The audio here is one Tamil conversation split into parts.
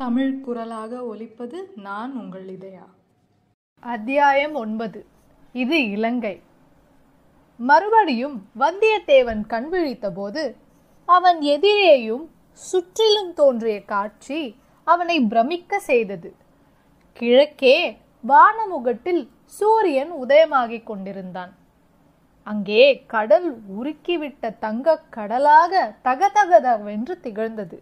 தமிழ் குரலாக ஒலிப்பது நான் உங்கள் இதயா அத்தியாயம் ஒன்பது இது இலங்கை மறுபடியும் வந்தியத்தேவன் கண் விழித்தபோது அவன் எதிரேயும் சுற்றிலும் தோன்றிய காட்சி அவனை பிரமிக்க செய்தது கிழக்கே வானமுகட்டில் சூரியன் உதயமாகிக் கொண்டிருந்தான் அங்கே கடல் உருக்கிவிட்ட தங்கக் கடலாக தகதகதவென்று திகழ்ந்தது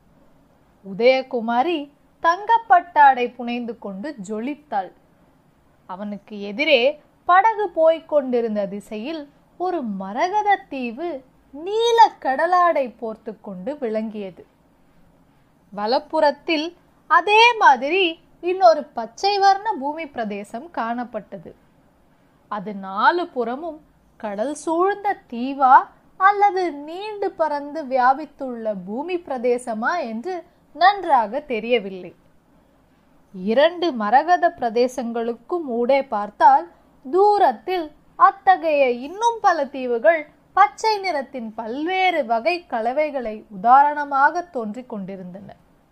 உதயகுமாரி தங்கப்பட்டாடை புனைந்து கொண்டு ஜொலித்தாள் அவனுக்கு எதிரே படகு போய்க் கொண்டிருந்த திசையில் ஒரு மரகத தீவு நீல கடலாடை போர்த்து கொண்டு விளங்கியது வலப்புறத்தில் அதே மாதிரி இன்னொரு பச்சை வர்ண பூமி பிரதேசம் காணப்பட்டது அது நாலு புறமும் கடல் சூழ்ந்த தீவா அல்லது நீண்டு பறந்து வியாபித்துள்ள பூமி பிரதேசமா என்று நன்றாக தெரியவில்லை இரண்டு மரகத பிரதேசங்களுக்கும் ஊடே பார்த்தால் தூரத்தில் அத்தகைய இன்னும் பல தீவுகள் பச்சை நிறத்தின் பல்வேறு வகை கலவைகளை உதாரணமாக தோன்றிக் கொண்டிருந்தன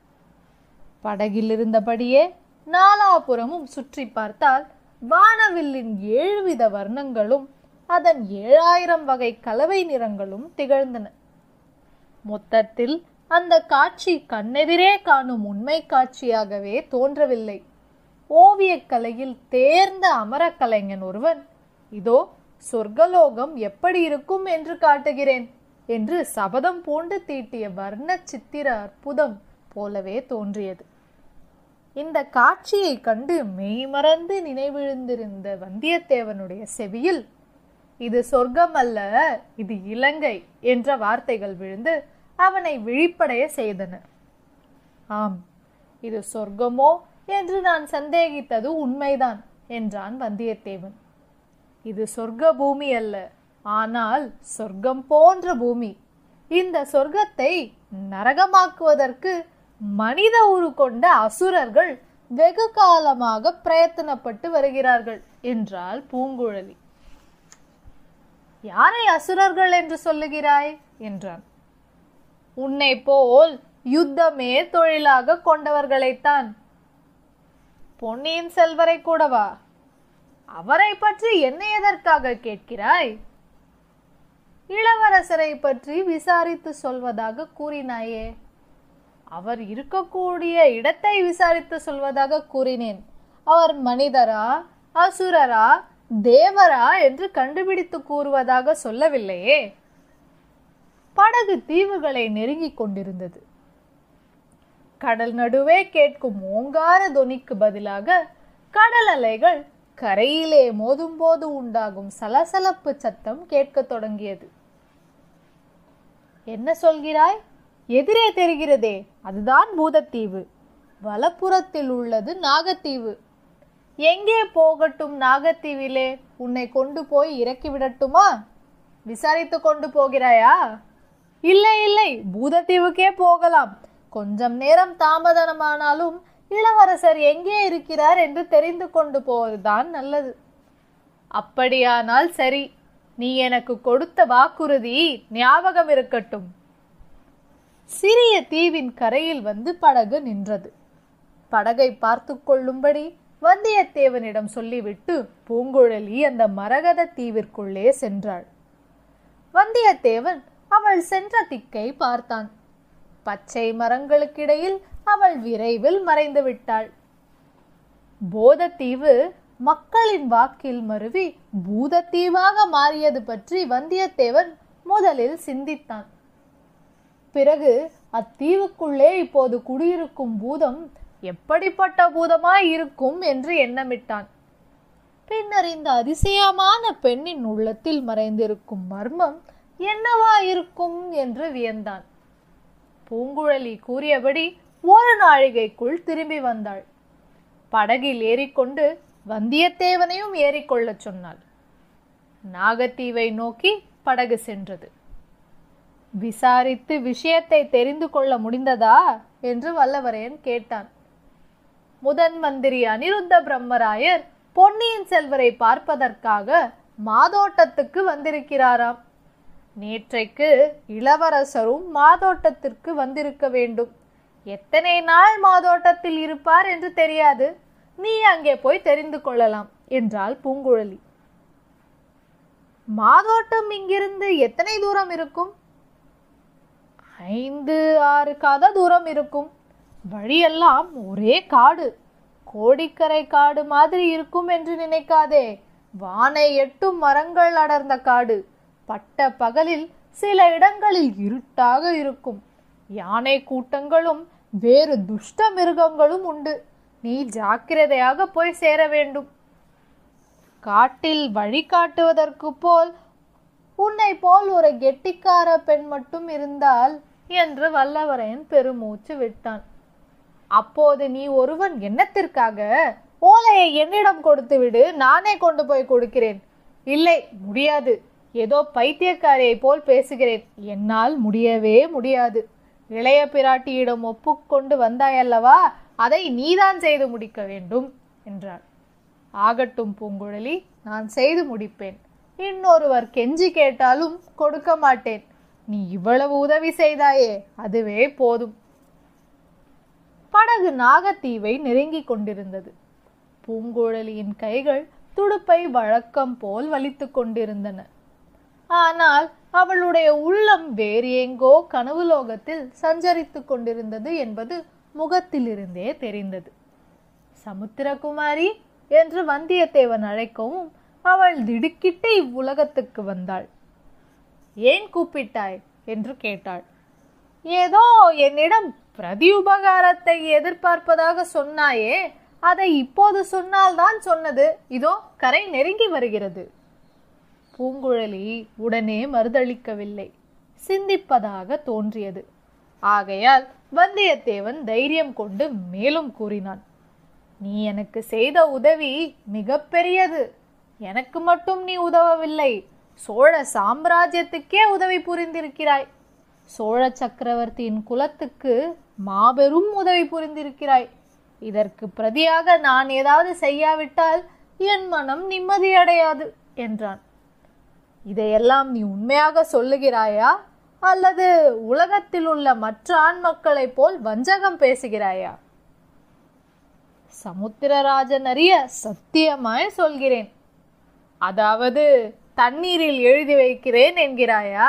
படகில் இருந்தபடியே நாலாபுறமும் சுற்றி பார்த்தால் வானவில்லின் ஏழு வித வர்ணங்களும் அதன் ஏழாயிரம் வகை கலவை நிறங்களும் திகழ்ந்தன மொத்தத்தில் அந்த காட்சி கண்ணெதிரே காணும் உண்மை காட்சியாகவே தோன்றவில்லை ஓவியக் கலையில் தேர்ந்த அமர கலைஞன் ஒருவன் இதோ சொர்க்கலோகம் எப்படி இருக்கும் என்று காட்டுகிறேன் என்று சபதம் பூண்டு தீட்டிய வர்ண சித்திர அற்புதம் போலவே தோன்றியது இந்த காட்சியை கண்டு மெய்மறந்து நினைவிழுந்திருந்த வந்தியத்தேவனுடைய செவியில் இது சொர்க்கம் அல்ல இது இலங்கை என்ற வார்த்தைகள் விழுந்து அவனை விழிப்படைய செய்தன ஆம் இது சொர்க்கமோ என்று நான் சந்தேகித்தது உண்மைதான் என்றான் வந்தியத்தேவன் இது சொர்க்க பூமி அல்ல ஆனால் சொர்க்கம் போன்ற பூமி இந்த சொர்க்கத்தை நரகமாக்குவதற்கு மனித உரு கொண்ட அசுரர்கள் வெகு காலமாக பிரயத்தனப்பட்டு வருகிறார்கள் என்றாள் பூங்குழலி யாரை அசுரர்கள் என்று சொல்லுகிறாய் என்றான் உன்னை போல் யுத்தமே தொழிலாக கொண்டவர்களைத்தான் பொன்னியின் செல்வரை கூடவா அவரை பற்றி என்ன எதற்காக கேட்கிறாய் இளவரசரை பற்றி விசாரித்து சொல்வதாக கூறினாயே அவர் இருக்கக்கூடிய இடத்தை விசாரித்து சொல்வதாக கூறினேன் அவர் மனிதரா அசுரரா தேவரா என்று கண்டுபிடித்து கூறுவதாக சொல்லவில்லையே படகு தீவுகளை நெருங்கிக் கொண்டிருந்தது கடல் நடுவே கேட்கும் ஓங்கார தொனிக்கு பதிலாக கடல் அலைகள் கரையிலே மோதும்போது உண்டாகும் சலசலப்பு சத்தம் கேட்கத் தொடங்கியது என்ன சொல்கிறாய் எதிரே தெரிகிறதே அதுதான் பூதத்தீவு வலப்புறத்தில் உள்ளது நாகத்தீவு எங்கே போகட்டும் நாகத்தீவிலே உன்னை கொண்டு போய் இறக்கி விடட்டுமா விசாரித்து கொண்டு போகிறாயா இல்லை இல்லை பூதத்தீவுக்கே போகலாம் கொஞ்சம் நேரம் தாமதமானாலும் இளவரசர் எங்கே இருக்கிறார் என்று தெரிந்து கொண்டு போவதுதான் நல்லது அப்படியானால் சரி நீ எனக்கு கொடுத்த வாக்குறுதி ஞாபகம் இருக்கட்டும் சிறிய தீவின் கரையில் வந்து படகு நின்றது படகை பார்த்து கொள்ளும்படி வந்தியத்தேவனிடம் சொல்லிவிட்டு பூங்குழலி அந்த மரகத தீவிற்குள்ளே சென்றாள் வந்தியத்தேவன் அவள் சென்ற திக்கை பார்த்தான் பச்சை மரங்களுக்கிடையில் அவள் விரைவில் மறைந்து விட்டாள் போதத்தீவு மக்களின் வாக்கில் மருவி பூதத்தீவாக மாறியது பற்றி வந்தியத்தேவன் முதலில் சிந்தித்தான் பிறகு அத்தீவுக்குள்ளே இப்போது குடியிருக்கும் பூதம் எப்படிப்பட்ட பூதமாய் இருக்கும் என்று எண்ணமிட்டான் பின்னர் இந்த அதிசயமான பெண்ணின் உள்ளத்தில் மறைந்திருக்கும் மர்மம் என்னவா இருக்கும் என்று வியந்தான் பூங்குழலி கூறியபடி ஒரு நாழிகைக்குள் திரும்பி வந்தாள் படகில் ஏறிக்கொண்டு வந்தியத்தேவனையும் ஏறிக்கொள்ளச் சொன்னாள் நாகத்தீவை நோக்கி படகு சென்றது விசாரித்து விஷயத்தை தெரிந்து கொள்ள முடிந்ததா என்று வல்லவரையன் கேட்டான் முதன் மந்திரி அனிருத்த பிரம்மராயர் பொன்னியின் செல்வரை பார்ப்பதற்காக மாதோட்டத்துக்கு வந்திருக்கிறாராம் நேற்றைக்கு இளவரசரும் மாதோட்டத்திற்கு வந்திருக்க வேண்டும் எத்தனை நாள் மாதோட்டத்தில் இருப்பார் என்று தெரியாது நீ அங்கே போய் தெரிந்து கொள்ளலாம் என்றாள் பூங்குழலி மாதோட்டம் இங்கிருந்து எத்தனை தூரம் இருக்கும் ஐந்து ஆறு காத தூரம் இருக்கும் வழியெல்லாம் ஒரே காடு கோடிக்கரை காடு மாதிரி இருக்கும் என்று நினைக்காதே வானை எட்டும் மரங்கள் அடர்ந்த காடு பட்ட பகலில் சில இடங்களில் இருட்டாக இருக்கும் யானை கூட்டங்களும் வேறு துஷ்ட மிருகங்களும் உண்டு நீ ஜாக்கிரதையாக போய் சேர வேண்டும் காட்டில் வழி காட்டுவதற்கு போல் உன்னை போல் ஒரு கெட்டிக்கார பெண் மட்டும் இருந்தால் என்று வல்லவரையன் பெருமூச்சு விட்டான் அப்போது நீ ஒருவன் என்னத்திற்காக ஓலையை என்னிடம் கொடுத்து விடு நானே கொண்டு போய் கொடுக்கிறேன் இல்லை முடியாது ஏதோ பைத்தியக்காரியை போல் பேசுகிறேன் என்னால் முடியவே முடியாது இளைய பிராட்டியிடம் ஒப்புக்கொண்டு வந்தாயல்லவா அதை நீதான் செய்து முடிக்க வேண்டும் என்றாள் ஆகட்டும் பூங்குழலி நான் செய்து முடிப்பேன் இன்னொருவர் கெஞ்சி கேட்டாலும் கொடுக்க மாட்டேன் நீ இவ்வளவு உதவி செய்தாயே அதுவே போதும் படகு நாகத்தீவை நெருங்கிக் கொண்டிருந்தது பூங்குழலியின் கைகள் துடுப்பை வழக்கம் போல் வலித்துக் கொண்டிருந்தன ஆனால் அவளுடைய உள்ளம் வேறு எங்கோ கனவு லோகத்தில் சஞ்சரித்துக் கொண்டிருந்தது என்பது முகத்திலிருந்தே தெரிந்தது சமுத்திரகுமாரி என்று வந்தியத்தேவன் அழைக்கவும் அவள் திடுக்கிட்டு இவ்வுலகத்துக்கு வந்தாள் ஏன் கூப்பிட்டாய் என்று கேட்டாள் ஏதோ என்னிடம் பிரதி உபகாரத்தை எதிர்பார்ப்பதாக சொன்னாயே அதை இப்போது சொன்னால்தான் சொன்னது இதோ கரை நெருங்கி வருகிறது பூங்குழலி உடனே மறுதளிக்கவில்லை சிந்திப்பதாக தோன்றியது ஆகையால் வந்தியத்தேவன் தைரியம் கொண்டு மேலும் கூறினான் நீ எனக்கு செய்த உதவி மிகப்பெரியது எனக்கு மட்டும் நீ உதவவில்லை சோழ சாம்ராஜ்யத்துக்கே உதவி புரிந்திருக்கிறாய் சோழ சக்கரவர்த்தியின் குலத்துக்கு மாபெரும் உதவி புரிந்திருக்கிறாய் இதற்கு பிரதியாக நான் ஏதாவது செய்யாவிட்டால் என் மனம் நிம்மதியடையாது என்றான் இதையெல்லாம் நீ உண்மையாக சொல்லுகிறாயா அல்லது உலகத்தில் உள்ள மற்ற ஆண் மக்களைப் போல் வஞ்சகம் பேசுகிறாயா சமுத்திரராஜன் அறிய சத்தியமாய் சொல்கிறேன் அதாவது தண்ணீரில் எழுதி வைக்கிறேன் என்கிறாயா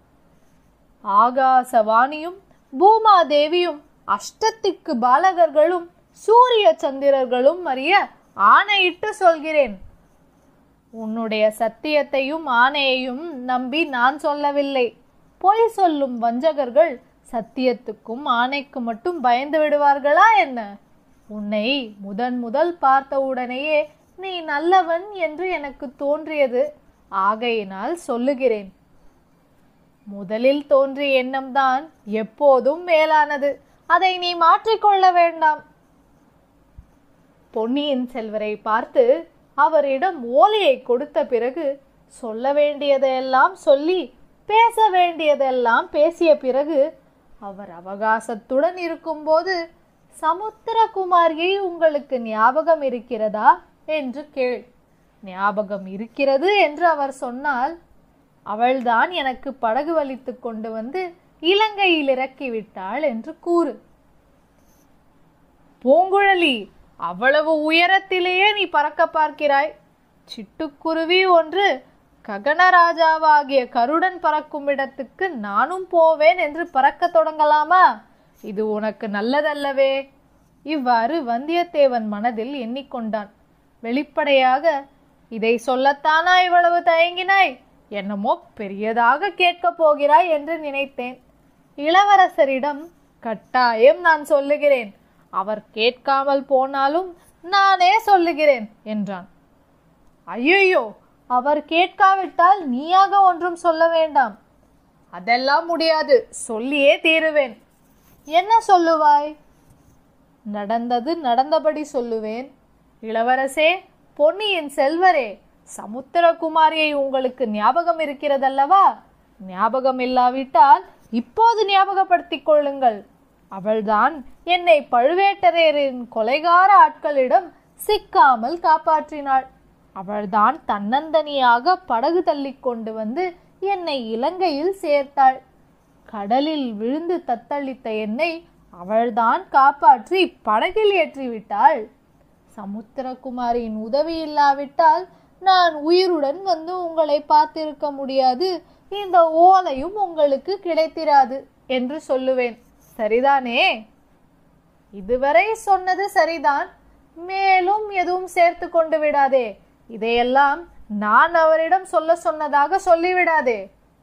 ஆகாசவாணியும் பூமாதேவியும் அஷ்டத்திக்கு பாலகர்களும் சூரிய சந்திரர்களும் அறிய ஆணையிட்டு சொல்கிறேன் உன்னுடைய சத்தியத்தையும் ஆணையையும் நம்பி நான் சொல்லவில்லை பொய் சொல்லும் வஞ்சகர்கள் சத்தியத்துக்கும் ஆணைக்கு மட்டும் பயந்து விடுவார்களா என்ன உன்னை முதன் முதல் பார்த்தவுடனேயே நீ நல்லவன் என்று எனக்கு தோன்றியது ஆகையினால் சொல்லுகிறேன் முதலில் தோன்றிய எண்ணம்தான் எப்போதும் மேலானது அதை நீ மாற்றிக்கொள்ள வேண்டாம் பொன்னியின் செல்வரை பார்த்து அவரிடம் ஓலையை கொடுத்த பிறகு சொல்ல வேண்டியதையெல்லாம் சொல்லி பேச வேண்டியதெல்லாம் பேசிய பிறகு அவர் அவகாசத்துடன் இருக்கும்போது சமுத்திரகுமாரியை உங்களுக்கு ஞாபகம் இருக்கிறதா என்று கேள் ஞாபகம் இருக்கிறது என்று அவர் சொன்னால் அவள்தான் எனக்கு படகு வலித்து கொண்டு வந்து இலங்கையில் இறக்கிவிட்டாள் என்று கூறு பூங்குழலி அவ்வளவு உயரத்திலேயே நீ பறக்க பார்க்கிறாய் சிட்டுக்குருவி ஒன்று ககனராஜாவாகிய கருடன் பறக்கும் இடத்துக்கு நானும் போவேன் என்று பறக்க தொடங்கலாமா இது உனக்கு நல்லதல்லவே இவ்வாறு வந்தியத்தேவன் மனதில் எண்ணிக்கொண்டான் வெளிப்படையாக இதை சொல்லத்தானா இவ்வளவு தயங்கினாய் என்னமோ பெரியதாக கேட்கப் போகிறாய் என்று நினைத்தேன் இளவரசரிடம் கட்டாயம் நான் சொல்லுகிறேன் அவர் கேட்காமல் போனாலும் நானே சொல்லுகிறேன் என்றான் ஐயோ அவர் கேட்காவிட்டால் நீயாக ஒன்றும் சொல்ல வேண்டாம் அதெல்லாம் முடியாது சொல்லியே தீருவேன் என்ன சொல்லுவாய் நடந்தது நடந்தபடி சொல்லுவேன் இளவரசே பொன்னியின் செல்வரே சமுத்திரகுமாரியை உங்களுக்கு ஞாபகம் இருக்கிறதல்லவா ஞாபகம் இல்லாவிட்டால் இப்போது ஞாபகப்படுத்திக் கொள்ளுங்கள் அவள்தான் என்னை பழுவேட்டரையரின் கொலைகார ஆட்களிடம் சிக்காமல் காப்பாற்றினாள் அவள்தான் தன்னந்தனியாக படகு தள்ளிக் கொண்டு வந்து என்னை இலங்கையில் சேர்த்தாள் கடலில் விழுந்து தத்தளித்த என்னை அவள்தான் காப்பாற்றி படகில் ஏற்றிவிட்டாள் சமுத்திரகுமாரியின் உதவி இல்லாவிட்டால் நான் உயிருடன் வந்து உங்களை பார்த்திருக்க முடியாது இந்த ஓலையும் உங்களுக்கு கிடைத்திராது என்று சொல்லுவேன் சரிதானே இதுவரை சொன்னது சரிதான் மேலும் எதுவும் சேர்த்து கொண்டு விடாதே இதையெல்லாம் நான் அவரிடம் சொல்ல சொன்னதாக சொல்லிவிடாதே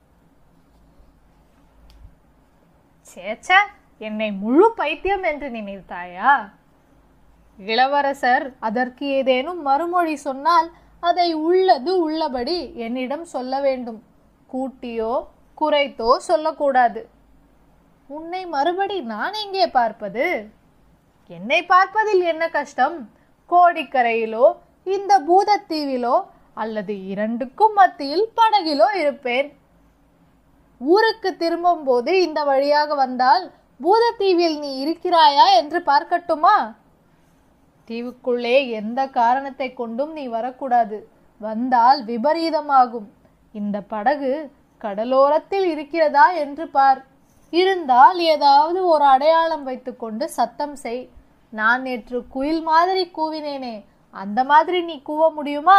சேச்ச என்னை முழு பைத்தியம் என்று நினைத்தாயா இளவரசர் அதற்கு ஏதேனும் மறுமொழி சொன்னால் அதை உள்ளது உள்ளபடி என்னிடம் சொல்ல வேண்டும் கூட்டியோ குறைத்தோ சொல்லக்கூடாது உன்னை மறுபடி நான் எங்கே பார்ப்பது என்னை பார்ப்பதில் என்ன கஷ்டம் கோடிக்கரையிலோ இந்த பூதத்தீவிலோ அல்லது இரண்டுக்கும் மத்தியில் படகிலோ இருப்பேன் ஊருக்கு திரும்பும் போது இந்த வழியாக வந்தால் பூதத்தீவில் நீ இருக்கிறாயா என்று பார்க்கட்டுமா தீவுக்குள்ளே எந்த காரணத்தை கொண்டும் நீ வரக்கூடாது வந்தால் விபரீதமாகும் இந்த படகு கடலோரத்தில் இருக்கிறதா என்று பார் இருந்தால் ஏதாவது ஒரு அடையாளம் வைத்துக்கொண்டு சத்தம் செய் நான் நேற்று குயில் மாதிரி கூவினேனே அந்த மாதிரி நீ கூவ முடியுமா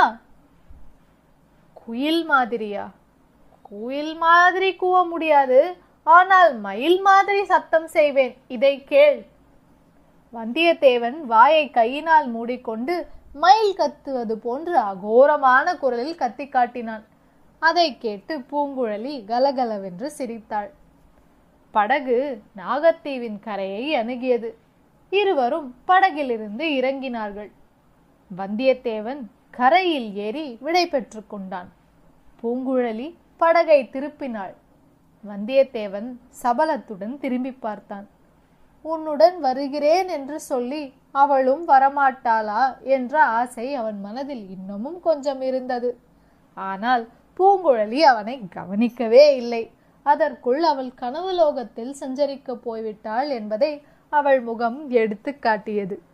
குயில் மாதிரியா குயில் மாதிரி கூவ முடியாது ஆனால் மயில் மாதிரி சத்தம் செய்வேன் இதை கேள் வந்தியத்தேவன் வாயை கையினால் மூடிக்கொண்டு மயில் கத்துவது போன்று அகோரமான குரலில் கத்தி காட்டினான் அதை கேட்டு பூங்குழலி கலகலவென்று சிரித்தாள் படகு நாகத்தீவின் கரையை அணுகியது இருவரும் படகிலிருந்து இறங்கினார்கள் வந்தியத்தேவன் கரையில் ஏறி விடை பெற்றுக் கொண்டான் பூங்குழலி படகை திருப்பினாள் வந்தியத்தேவன் சபலத்துடன் திரும்பி பார்த்தான் உன்னுடன் வருகிறேன் என்று சொல்லி அவளும் வரமாட்டாளா என்ற ஆசை அவன் மனதில் இன்னமும் கொஞ்சம் இருந்தது ஆனால் பூங்குழலி அவனை கவனிக்கவே இல்லை அதற்குள் அவள் கனவு லோகத்தில் சஞ்சரிக்கப் போய்விட்டாள் என்பதை அவள் முகம் எடுத்து காட்டியது